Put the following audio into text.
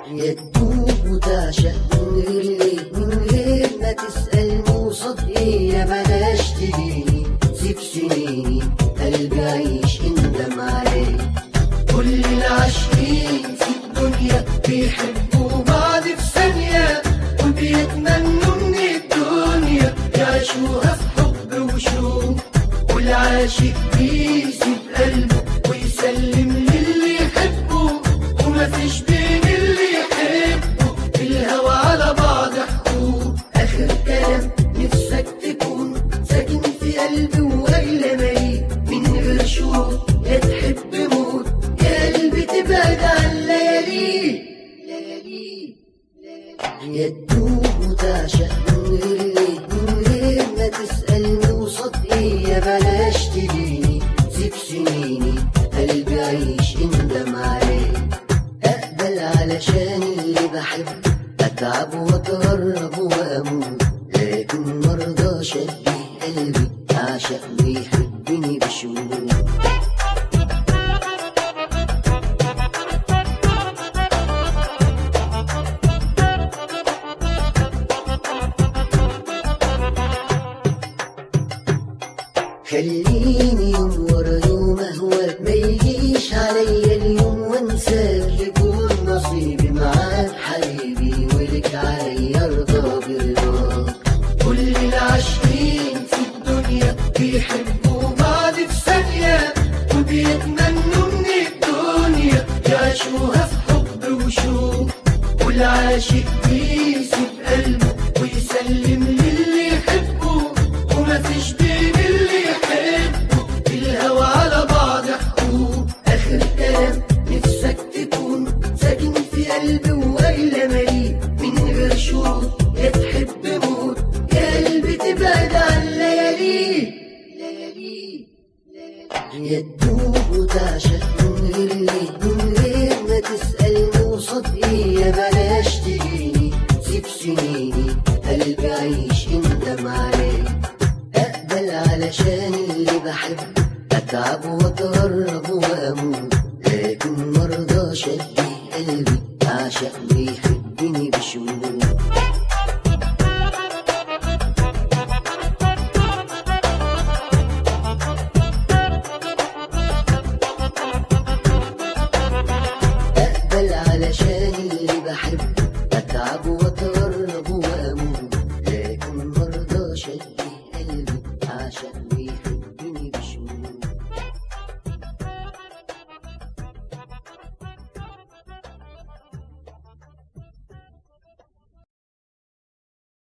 يا تدوب وتعشق من غير ليه من غير ما تسأل موصد ايه يا بلاش تجيني سيب سنيني قلبي عيش اندم عليه كل العاشقين في الدنيا بيحبوا بعض في ثانية وبيتمنوا من الدنيا يعيشوها في حب وشوق والعاشق بيسيب قلبه ويسلم للي يحبه ومفيش بين اللي يحبه في الهوى على بعض حقوق آخر كلام نفسك تكون ساكن في قلبي وأغلى مالي من غير شوق يا تحب موت يا قلبي تبعد عن ليالي ليالي يا تدوب وتعشق من غير ليه من غير ما تسأل نوصد ايه يا بلاش تجيني سيب سنيني قلبي عيش اندم عليه اقبل علشان اللي بحبه اتعب واتغرب واموت لكن مرضاش اديه قلبي اعشق ويحبني بشموت خليني يوم ورا يوم اهواك ما يجيش عليا اليوم وانساك يكون نصيبي معاك حبيبي ولك عليا ارضى برضاك كل العاشقين في الدنيا بيحبوا بعض في ثانية وبيتمنوا من الدنيا يعيشوها في حب وشوق والعاشق بيسيب قلبه ويسلم للي يحبه ومفيش بين اللي يحبه في الهوى على بعض حقوق آخر كلام نفسك تكون ساكن في قلبي وأغلى مالي من غير شوق يا تحب موت يا قلبي تبعد عن ليالي ليالي يا تدوب وتعشق من غير ليه من غير ما تسأل نوصد ايه يا بلاش تجيني سيب سنيني قلبي عيش اندم عليه اقبل علشان اللي بحبه اتعب واتغرب واموت لكن مرضاش اديه قلبي اعشق ويحبني بشموت اقبل علشان اللي بحبه اتعب واتغرب واموت لكن مرضاش اديه قلبي عشان